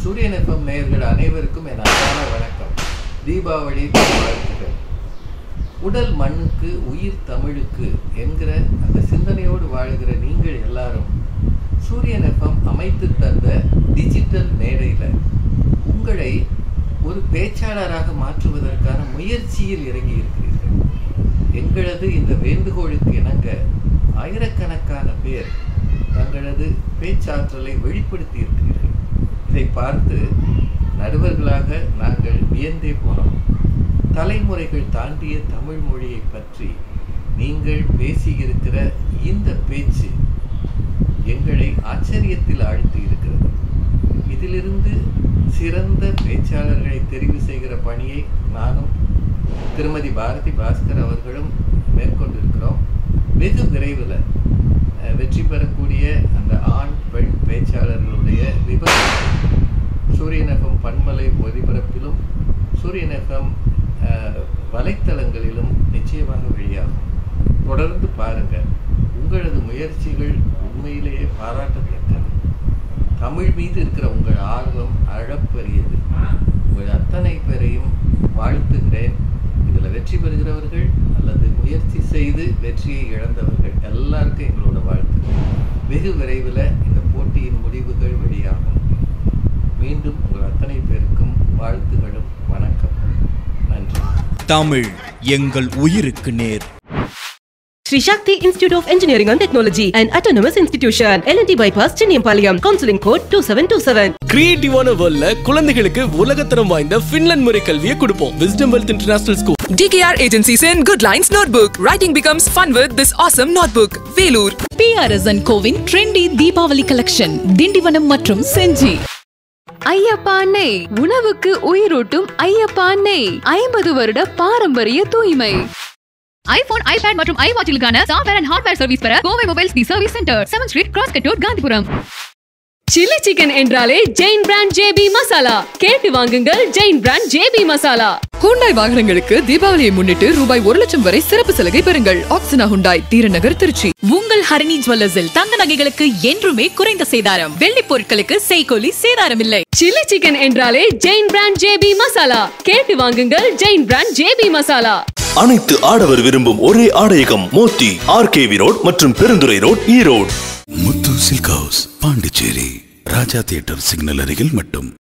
சூரியன் எஃப்எம் நேயர்கள் அனைவருக்கும் என் அன்பான வணக்கம் தீபாவளி வாழ்த்துக்கள் உடல் மண்ணுக்கு உயிர் தமிழுக்கு என்கிற அந்த சிந்தனையோடு வாழ்கிற நீங்கள் எல்லாரும் சூரியன் எஃப்எம் அமைத்து தந்த டிஜிட்டல் மேடையில் உங்களை ஒரு பேச்சாளராக மாற்றுவதற்கான முயற்சியில் இறங்கி இருக்கிறீர்கள் எங்களது இந்த வேண்டுகோளுக்கு இணங்க ஆயிரக்கணக்கான பேர் தங்களது பேச்சாற்றலை வெளிப்படுத்தி இருக்கிறீர்கள் இதை பார்த்து நடுவர்களாக நாங்கள் வியந்தே போனோம் தலைமுறைகள் தாண்டிய தமிழ் மொழியை பற்றி நீங்கள் பேசியிருக்கிற இந்த பேச்சு எங்களை ஆச்சரியத்தில் ஆழ்த்தி இருக்கிறது இதிலிருந்து சிறந்த பேச்சாளர்களை தெரிவு செய்கிற பணியை நானும் திருமதி பாரதி பாஸ்கர் அவர்களும் மேற்கொண்டிருக்கிறோம் வெகு விரைவில் அஹ், வெற்றி பெறக்கூடிய அந்த ஆண் பெண் பேச்சாளர்களுடைய விவரம் சூரியன் எஃப்எம் பண்பலை ஒலிபரப்பிலும் சூரியன் எஃப்எம் வலைத்தளங்களிலும் நிச்சயமாக வெளியாகும் தொடர்ந்து பாருங்க உங்களது முயற்சிகள் உண்மையிலேயே பாராட்டத்தக்கது தமிழ் மீது இருக்கிற உங்கள் ஆர்வம் அளப்பரியது உங்கள் அத்தனை பேரையும் வாழ்த்துகிறேன் இதில் வெற்றி பெறுகிறவர்கள் அல்லது முயற்சி செய்து வெற்றியை இழந்தவர்கள் எல்லாருக்கும் எங்களோட வாழ்த்துக்கள் வெகு விரைவில் இந்த போட்டியின் முடிவுகள் வெளியாகும் மீண்டும் உங்கள் அத்தனை பேருக்கும் வாழ்த்துகளும் வணக்கம் நன்றி தமிழ் எங்கள் உயிருக்கு நேர் Sri Shakti Institute of Engineering and Technology, an autonomous institution. LNT Bypass, Chinniyambalayam. Counseling code 2727. கிரியேட்டிவான வேர்ல்ட்ல குழந்தைகளுக்கு உலகத்தரம் வாய்ந்த பின்லாந்து முறை கல்வியை கொடுப்போம் wisdom wealth international school DKR Agencies in Good Lines Notebook. Writing becomes fun with this awesome notebook. Velur. BRS and கோவின் trendy Deepavali collection Tindivanam மற்றும் செஞ்சி ஐயப்பா அன்னை உணவுக்கு உயிரூட்டும் ஐயப்பா அன்னை ஐம்பது வருட பாரம்பரிய தூய்மை ஐபோன் ஐபேட் மற்றும் ஐவாட்சிலுக்கான சாஃப்ட்வேர் அண்ட் ஹார்ட்வேர் சர்வீஸ் பெற Kovai mobiles the service centre seven street cross Kattoor Gandhipuram chilli chicken என்றாலே ஜெயின் பிராண்ட் ஜேபி மசாலா கேட்டு வாங்குங்கள் Jain brand JP masala Hyundai வாகனங்களுக்கு தீபாவளியை முன்னிட்டு ரூபாய் ஒரு லட்சம் வரை சிறப்பு சலுகை பெறுங்கள் ஆக்சினா ஹுண்டாய் தீரநகர் திருச்சி உங்கள் ஹரிணி ஜுவல்லர்ஸில் தங்க நகைகளுக்கு என்றுமே குறைந்த சேதாரம் வெள்ளி பொருட்களுக்கு செய்கூலி சேதாரம் இல்லை சில்லி சிக்கன் என்றாலே ஜெயின் பிராண்ட் ஜேபி மசாலா கேட்டு வாங்குங்கள் ஜெயின் பிராண்ட் ஜேபி மசாலா அனைத்து ஆடவர் விரும்பும் ஒரே ஆடையகம் மோத்தி ஆர்கேவி ரோட் மற்றும் Perundurai road Erode Muthu silk house Pondicherry Raja theatre signal அருகில் மட்டும்